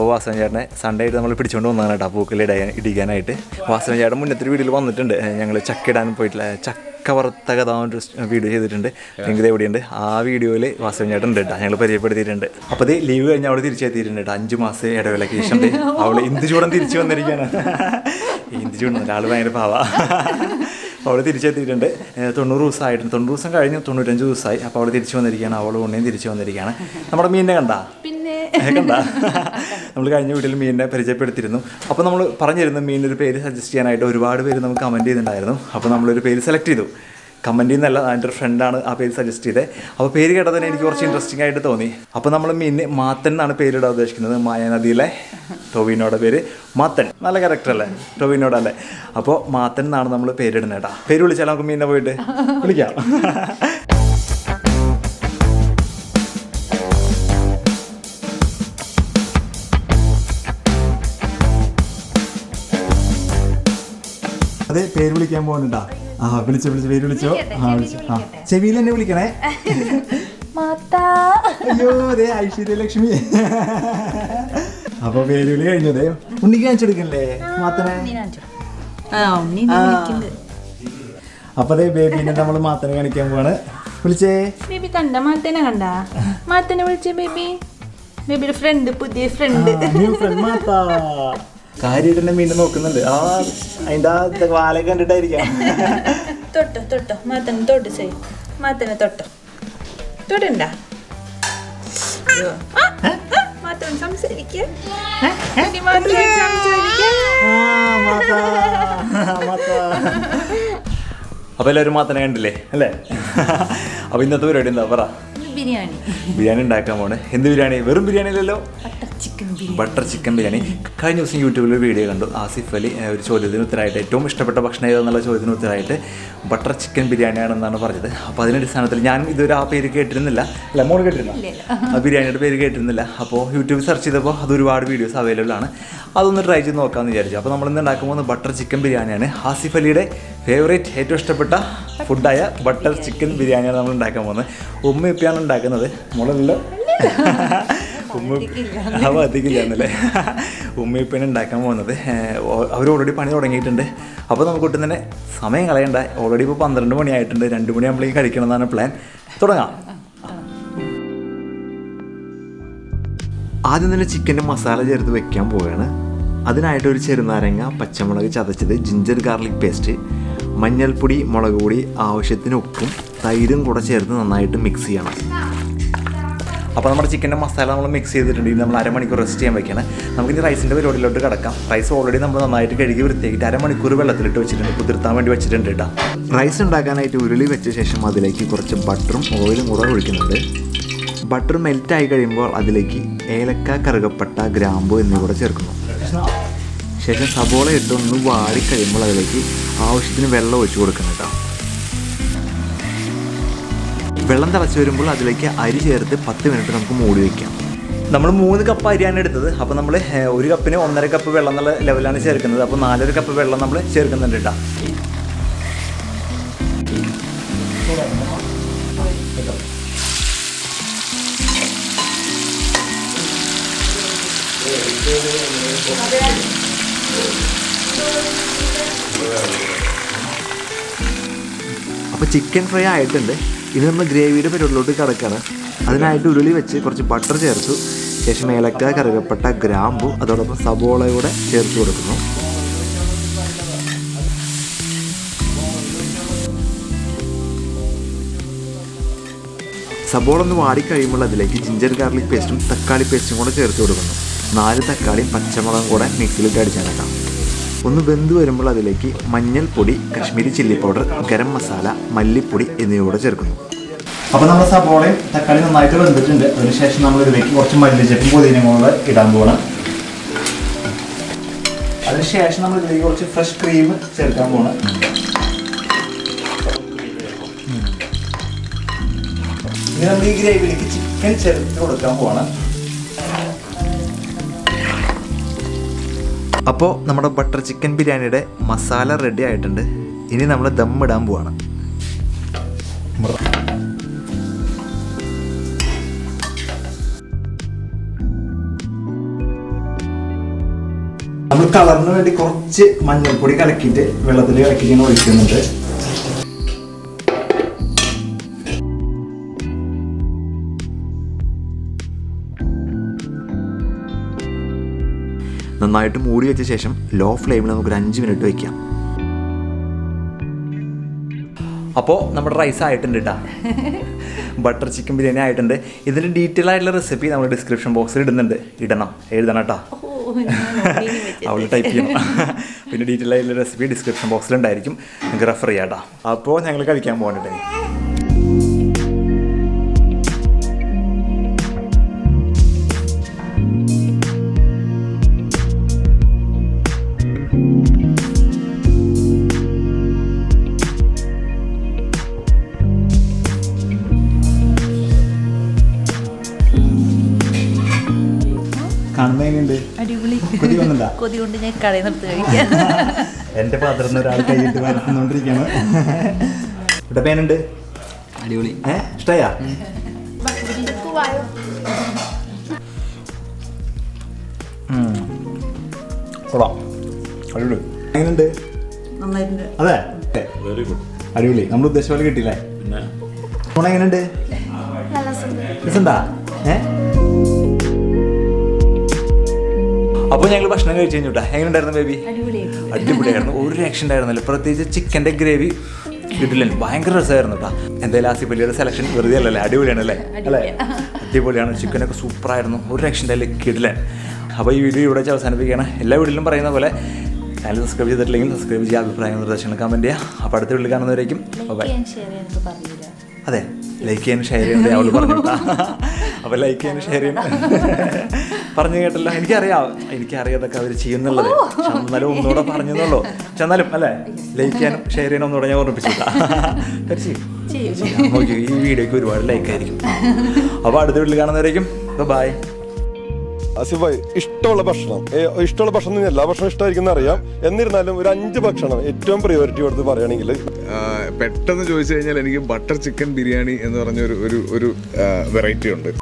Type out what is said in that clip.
അപ്പോൾ വാസവൻ ചേട്ടനെ സൺഡേ ആയിട്ട് നമ്മൾ പിടിച്ചുകൊണ്ട് വന്നതാണ് കേട്ടോ പൂക്കൽ ഇടാൻ ഇടിക്കാനായിട്ട് വാസവൻ ചേട്ടൻ മുന്നത്തെ വീഡിയോയിൽ വന്നിട്ടുണ്ട് ഞങ്ങൾ ചക്ക ഇടാൻ പോയിട്ടില്ല ചക്ക വറുത്ത കഥ ഒരു വീഡിയോ ചെയ്തിട്ടുണ്ട് ലിങ്ക് എവിടെയുണ്ട് ആ വീഡിയോയിൽ വാസവൻ ചേട്ടൻ ഉണ്ട് കേട്ടോ ഞങ്ങൾ പരിചയപ്പെടുത്തിയിട്ടുണ്ട് അപ്പോൾ ഇത് ലീവ് കഴിഞ്ഞ് അവൾ തിരിച്ചെത്തിയിട്ടുണ്ട് കേട്ടോ അഞ്ച് മാസം ഇടവേളയ്ക്ക് ശേഷം ദേ അവൾ ഇന്ത് ചൂടൻ തിരിച്ചു വന്നിരിക്കുകയാണ് ഇന്ത് ചൂടൻ ഒരാൾ ഭയങ്കര പാവാ അപ്പോൾ അവൾ തിരിച്ചെത്തിയിട്ടുണ്ട് ഏഹ് തൊണ്ണൂറ് ദിവസമായിട്ടുണ്ട് തൊണ്ണൂറ് ദിവസം കഴിഞ്ഞ് തൊണ്ണൂറ്റഞ്ച് ദിവസമായി അപ്പോൾ അവൾ തിരിച്ചു വന്നിരിക്കുകയാണ് അവൾ ഉണ്ണയും തിരിച്ചു വന്നിരിക്കുകയാണ് നമ്മുടെ മീനിനെ കണ്ടാ പിന്നെ കണ്ട നമ്മൾ കഴിഞ്ഞ വീട്ടിൽ മീനിനെ പരിചയപ്പെടുത്തിയിരുന്നു അപ്പോൾ നമ്മൾ പറഞ്ഞിരുന്നു മീനിൻ്റെ ഒരു പേര് സജസ്റ്റ് ചെയ്യാനായിട്ട് ഒരുപാട് പേര് നമുക്ക് കമൻറ്റ് ചെയ്തിട്ടുണ്ടായിരുന്നു അപ്പോൾ നമ്മളൊരു പേര് സെലക്ട് ചെയ്തു കമൻറ്റ് ചെയ്യുന്നല്ല എൻ്റെ ഒരു ഫ്രണ്ടാണ് ആ പേര് സജസ്റ്റ് ചെയ്തത് അപ്പോൾ പേര് കേട്ടതിന് എനിക്ക് കുറച്ച് ഇൻട്രസ്റ്റിംഗ് ആയിട്ട് തോന്നി അപ്പോൾ നമ്മൾ മീനിന് മാത്തൻ എന്നാണ് പേരിടാൻ ഉദ്ദേശിക്കുന്നത് മായാനദിയിലെ ടൊവിനോടെ പേര് മാത്തൻ നല്ല ക്യാരക്ടർ അല്ലേ ടൊവിനോടെ അല്ലേ അപ്പോൾ മാത്തൻ എന്നാണ് നമ്മൾ പേരിടുന്നത് കേട്ടോ പേര് വിളിച്ചാൽ നമുക്ക് മീനിനെ പോയിട്ട് വിളിക്കാം അതെ പേര് വിളിക്കാൻ പോകുന്നുണ്ടാ ആ വിളിച്ചോ വിളിച്ചോ പേര് വിളിച്ചോ ആ വിളിച്ചോ ആ ചെവിയിൽ എന്നെ വിളിക്കണേ മാത്താ അയ്യോ അതെ ഐശ്വര്യ ലക്ഷ്മി അപ്പൊ പേര് വിളി കഴിഞ്ഞു അതെ ഉണ്ണിക്ക് കാണിച്ചെടുക്കല്ലേ മാത്തനെ ആ ഉണ്ണി ആ. വിളിക്കുന്നുണ്ട് അപ്പൊ അതെ ബേബിനെ നമ്മൾ മാത്തനെ കാണിക്കാൻ പോവാണ് വിളിച്ചേ ബേബി കണ്ട മാത്തനെ കണ്ട മാത്തനെ വിളിച്ചേ ബേബി ബേബിയുടെ ഫ്രണ്ട് പുതിയ ഫ്രണ്ട് ന്യൂ ഫ്രണ്ട് മാത്ത കാര്യമായിട്ട് എന്നെ മീനെ നോക്കുന്നുണ്ട് ആ അതിന്റെ ആ വാലൊക്കെ കണ്ടിട്ടായിരിക്കാം തൊട്ടോ തൊട്ടോ മാത്തനെ തൊട്ട് ചെയ് മാത്തനെ തൊട്ടോ തൊടണ്ട മാത്തൻ സംസാരിക്കുക മാത്തൻ സംസാരിക്കുക ആ, മാത്ത. മാത്ത. അപ്പൊ എല്ലാവരും മാത്തനെ കണ്ടില്ലേ അല്ലേ അപ്പൊ ഇന്നത്തെ പരിപാടി എന്താ പറ ബിരിയാണി ബിരിയാണി ഉണ്ടാക്കാൻ പോണ് എന്ത് ബിരിയാണി വെറും ബിരിയാണി അല്ലല്ലോ butter chicken biryani butter chicken biryani കഴിഞ്ഞ ദിവസം യൂട്യൂബിൽ ഒരു വീഡിയോ കണ്ടു ആസിഫ് അലി ഏഹ്, ഒരു ചോദ്യത്തിന് ഉത്തരമായിട്ട് ഏറ്റവും ഇഷ്ടപ്പെട്ട ഭക്ഷണം ഏതെന്നുള്ള ചോദ്യത്തിന് ഉത്തരമായിട്ട് ബട്ടർ ചിക്കൻ ബിരിയാണിയാണെന്നാണ് പറഞ്ഞത് അപ്പോൾ അതിൻ്റെ അടിസ്ഥാനത്തിൽ ഞാൻ ഇതുവരെ ആ പേര് കേട്ടിരുന്നില്ല അല്ല മോൾ കേട്ടിരുന്നു ആ ബിരിയാണിയുടെ പേര് കേട്ടിരുന്നില്ല അപ്പോൾ യൂട്യൂബിൽ സെർച്ച് ചെയ്തപ്പോൾ അത് ഒരുപാട് വീഡിയോസ് അവൈലബിൾ ആണ് അതൊന്ന് ട്രൈ ചെയ്ത് നോക്കാമെന്ന് വിചാരിച്ചു അപ്പോൾ നമ്മൾ ഇന്ന് ഉണ്ടാക്കാൻ പോകുന്നത് ബട്ടർ ചിക്കൻ ബിരിയാണിയാണ് ആസിഫ് അലിയുടെ ഫേവറേറ്റ് ഏറ്റവും ഇഷ്ടപ്പെട്ട ഫുഡായ ബട്ടർ ചിക്കൻ ബിരിയാണിയാണ് നമ്മൾ ഉണ്ടാക്കാൻ പോകുന്നത് ഉമ്മ ഇപ്പയാണ് ഉണ്ടാക്കുന്നത് മോളല്ലോ ഉമ്മ അവ അധികമില്ലാന്നല്ലേ ഉമ്മയിപ്പനെ ഉണ്ടാക്കാൻ പോകുന്നത് അവർ ഓൾറെഡി പണി തുടങ്ങിയിട്ടുണ്ട് അപ്പോൾ നമുക്ക് ഒട്ടും തന്നെ സമയം കളയണ്ട ഓൾറെഡി ഇപ്പോൾ പന്ത്രണ്ട് മണിയായിട്ടുണ്ട് രണ്ട് മണിയാകുമ്പോഴേക്കും കഴിക്കണം എന്നാണ് പ്ലാൻ തുടങ്ങാം ആദ്യം തന്നെ ചിക്കൻ്റെ മസാല ചേർത്ത് വെക്കാൻ പോവുകയാണ് അതിനായിട്ട് ഒരു ചെറുനാരങ്ങ പച്ചമുളക് ചതച്ചത് ജിഞ്ചർ ഗാർലിക് പേസ്റ്റ് മഞ്ഞൾപ്പൊടി മുളക് പൊടി ആവശ്യത്തിന് ഉപ്പും തൈരും കൂടെ ചേർത്ത് നന്നായിട്ട് മിക്സ് ചെയ്യണം അപ്പോൾ നമ്മുടെ ചിക്കൻ്റെ മസാല നമ്മൾ മിക്സ് ചെയ്തിട്ടുണ്ട് ഇനി നമ്മൾ അരമണിക്കൂർ റെസ്റ്റ് ചെയ്യാൻ വെക്കണം നമുക്കിനി റൈസിൻ്റെ പരിപാടിയിലോട്ട് കിടക്കാം റൈസ് ഓൾറെഡി നമ്മൾ നന്നായിട്ട് കഴുകി വൃത്തിയാക്കിയിട്ട് അരമണിക്കൂർ വെള്ളത്തിലിട്ട് വെച്ചിട്ടുണ്ട് കുതിർത്താൻ വേണ്ടി വെച്ചിട്ടുണ്ട് കേട്ടോ റൈസ് ഉണ്ടാക്കാനായിട്ട് ഉരുളി വെച്ച ശേഷം അതിലേക്ക് കുറച്ച് ബട്ടറും ഓയിലും കൂടെ ഒഴിക്കുന്നുണ്ട് ബട്ടർ മെൽറ്റ് ആയി കഴിയുമ്പോൾ അതിലേക്ക് ഏലക്ക കറുകപ്പട്ട ഗ്രാമ്പു എന്നിവ കൂടെ ചേർക്കുന്നു ശേഷം സബോള ഇട്ട് ഒന്ന് വാടി കഴിയുമ്പോൾ അതിലേക്ക് ആവശ്യത്തിന് വെള്ളം ഒഴിച്ചു കൊടുക്കണം കേട്ടോ വെള്ളം തിളച്ച് വരുമ്പോൾ അതിലേക്ക് അരി ചേർത്ത് പത്ത് മിനിറ്റ് നമുക്ക് മൂടി വയ്ക്കാം നമ്മൾ മൂന്ന് കപ്പ് അരിയാണ് എടുത്തത് അപ്പോൾ നമ്മൾ ഒരു കപ്പിന് ഒന്നര കപ്പ് വെള്ളം എന്നുള്ള ലെവലാണ് ചേർക്കുന്നത് അപ്പോൾ നാലര കപ്പ് വെള്ളം നമ്മൾ ചേർക്കുന്നുണ്ട് കേട്ടോ അപ്പോൾ ചിക്കൻ ഫ്രൈ ആയിട്ടുണ്ട് ഇനി നമ്മൾ ഗ്രേവിയുടെ പരിപാടിയിലോട്ട് കിടക്കുകയാണ് അതിനായിട്ട് ഉരുളി വെച്ച് കുറച്ച് ബട്ടർ ചേർത്തു ശേഷം ഏലക്ക കറുകപ്പട്ട ഗ്രാമ്പു അതോടൊപ്പം സബോളയൂടെ ചേർത്ത് കൊടുക്കുന്നു സബോള ഒന്ന് വാടിക്കഴിയുമ്പോൾ അതിലേക്ക് ജിഞ്ചർ ഗാർലിക് പേസ്റ്റും തക്കാളി പേസ്റ്റും കൂടെ ചേർത്ത് കൊടുക്കുന്നു നാല് തക്കാളിയും പച്ചമുളകും കൂടെ മിക്സിയിലിട്ട് അടിച്ചേക്കാം ഒന്ന് വെന്ത് വരുമ്പോൾ അതിലേക്ക് മഞ്ഞൾപ്പൊടി കാശ്മീരി ചില്ലി പൗഡർ ഗരം മസാല മല്ലിപ്പൊടി എന്നിവ കൂടെ ചേർക്കുന്നു അപ്പോൾ നമ്മുടെ സബോളയും തക്കാളി നന്നായിട്ട് വെന്തിട്ടുണ്ട് അതിനുശേഷം നമ്മൾ ഇതിലേക്ക് കുറച്ച് മല്ലിച്ചപ്പും പുതിനയും കൂടെ ഇടാൻ പോകണം അതിനുശേഷം നമ്മൾ ഇതിലേക്ക് കുറച്ച് ഫ്രഷ് ക്രീം ചേർക്കാൻ പോകണം ഇനി നമ്മൾ ഈ ഗ്രേവിയിലേക്ക് ചിക്കൻ ചേർത്ത് കൊടുക്കാൻ പോകണം അപ്പോൾ നമ്മുടെ ബട്ടർ ചിക്കൻ ബിരിയാണിയുടെ മസാല റെഡി ആയിട്ടുണ്ട് ഇനി നമ്മൾ ദം ഇടാൻ പോവാണ് കളറിന് വേണ്ടി കുറച്ച് മഞ്ഞൾപ്പൊടി കലക്കിയിട്ട് വെള്ളത്തിൽ കലക്കിയിട്ട് ഇങ്ങനെ ഒഴിക്കുന്നുണ്ട് നന്നായിട്ട് മൂടി വെച്ച ശേഷം ലോ ഫ്ലെയിമിൽ നമുക്ക് ഒരു അഞ്ച് മിനിറ്റ് വയ്ക്കാം അപ്പോൾ നമ്മുടെ റൈസ് ആയിട്ടുണ്ട് കേട്ടോ ബട്ടർ ചിക്കൻ ബിരിയാണി ആയിട്ടുണ്ട് ഇതിൻ്റെ ഡീറ്റെയിൽ ആയിട്ടുള്ള റെസിപ്പി നമ്മൾ ഡിസ്ക്രിപ്ഷൻ ബോക്സിൽ ഇടുന്നുണ്ട് ഇടണം എഴുതണം കേട്ടോ ഓ ഞാൻ ഓടിയിന് വെച്ചിട്ട്. അവൾ ടൈപ്പ് ചെയ്യണം പിന്നെ ഡീറ്റെയിൽ ആയിട്ടുള്ള റെസിപ്പി ഡിസ്ക്രിപ്ഷൻ ബോക്സിൽ ഉണ്ടായിരിക്കും നിങ്ങൾക്ക് റെഫർ ചെയ്യാം കേട്ടോ അപ്പോൾ ഞങ്ങൾ കഴിക്കാൻ പോകണ്ടേ കാണുന്നത് എങ്ങനെയുണ്ട് അടിപൊളി കൊതി വന്നിട്ടുണ്ടോ? കൊതി കൊണ്ട് ഞാൻ കടയിൽ നിർത്തി കഴിക്കാം എൻ്റെ പാത്രത്തിൽ ഒരാൾ കൈയിട്ട് വരത്തുന്നോണ്ടിരിക്കുകയാണ് ഇവിടെ പേനുണ്ട് അടിപൊളി ഏ ഇഷ്ടയാ കൊള്ളാം അടിപൊളി എങ്ങനെയുണ്ട് നന്നായിട്ടുണ്ട് അതെ വെരി ഗുഡ് അടിപൊളി നമ്മൾ ഉദ്ദേശിച്ച പോലെ കിട്ടിയില്ലേ ഊണ് എങ്ങനെയുണ്ട് രസണ്ടാ ഏ അപ്പോൾ ഞങ്ങൾ ഭക്ഷണം കഴിച്ചു കഴിഞ്ഞു കേട്ടോ എങ്ങനെയുണ്ടായിരുന്നു ബേബി അടിപൊളിയായിട്ടുണ്ട് അടിപൊളിയായിരുന്നു ഒരു രക്ഷ ഉണ്ടായിരുന്നില്ല പ്രത്യേകിച്ച് ചിക്കൻ്റെ ഗ്രേവി കിട്ടില്ല ഭയങ്കര രസമായിരുന്നു കേട്ടോ എന്തായാലും ആസിഫലിയുടെ സെലക്ഷൻ വെറുതെ അല്ലല്ലേ അടിപൊളിയാണ് അല്ലേ അല്ലേ അടിപൊളിയാണ് ചിക്കനൊക്കെ സൂപ്പറായിരുന്നു ഒരു രക്ഷ ഉണ്ടായില്ല കിടിലൻ അപ്പോൾ ഈ വീഡിയോ ഇവിടെ വെച്ച് അവസാനിപ്പിക്കുകയാണ് എല്ലാ വീഡിയോയിലും പറയുന്ന പോലെ ചാനൽ സബ്സ്ക്രൈബ് ചെയ്തിട്ടില്ലെങ്കിൽ സബ്സ്ക്രൈബ് ചെയ്യുക അഭിപ്രായങ്ങൾ നിർദ്ദേശങ്ങൾ കമൻറ്റ് ചെയ്യുക അപ്പോൾ അടുത്ത വീട്ടിൽ കാണുന്നവരേക്കും ബൈ ഞാൻ ഷെയർ ചെയ്യാനൊക്കെ പറഞ്ഞില്ല അതെ ലൈക്ക് ചെയ്യാനും ഷെയർ ചെയ്യാനും അവൾ പറഞ്ഞു അപ്പോൾ ലൈക്ക് ചെയ്യാനും ഷെയർ ചെയ്യാനും പറഞ്ഞു കേട്ടല്ലോ എനിക്കറിയാം എനിക്കറിയാതൊക്കെ അവർ ചെയ്യുന്നുള്ളത് പക്ഷെ എന്നാലും ഒന്നുകൂടെ പറഞ്ഞെന്നുള്ളൂ പക്ഷെ എന്നാലും അല്ലേ ലൈക്ക് ചെയ്യാനും ഷെയർ ചെയ്യാനും ഒന്നുകൂടെ ഞാൻ ഓർമ്മിപ്പിച്ചിട്ടാ ചെയ്യും. ഓക്കെ ഈ വീഡിയോക്ക് ഒരുപാട് ലൈക്ക് ആയിരിക്കും അപ്പോൾ അടുത്ത വീട്ടിൽ കാണുന്നവരേക്കും ബൈ ആസിഫായി ഇഷ്ടമുള്ള ഭക്ഷണം ഏ, ഇഷ്ടമുള്ള ഭക്ഷണം എന്ന് എല്ലാ ഭക്ഷണം ഇഷ്ടമായിരിക്കും അറിയാം എന്നിരുന്നാലും ഒരു അഞ്ച് ഭക്ഷണം ഏറ്റവും പ്രയോറിറ്റി കൊടുത്ത് പറയുകയാണെങ്കിൽ ആ, പെട്ടെന്ന് ചോദിച്ചു കഴിഞ്ഞാൽ എനിക്ക് ബട്ടർ ചിക്കൻ ബിരിയാണി എന്ന് പറഞ്ഞ ഒരു ഒരു ഒരു വെറൈറ്റി ഉണ്ട്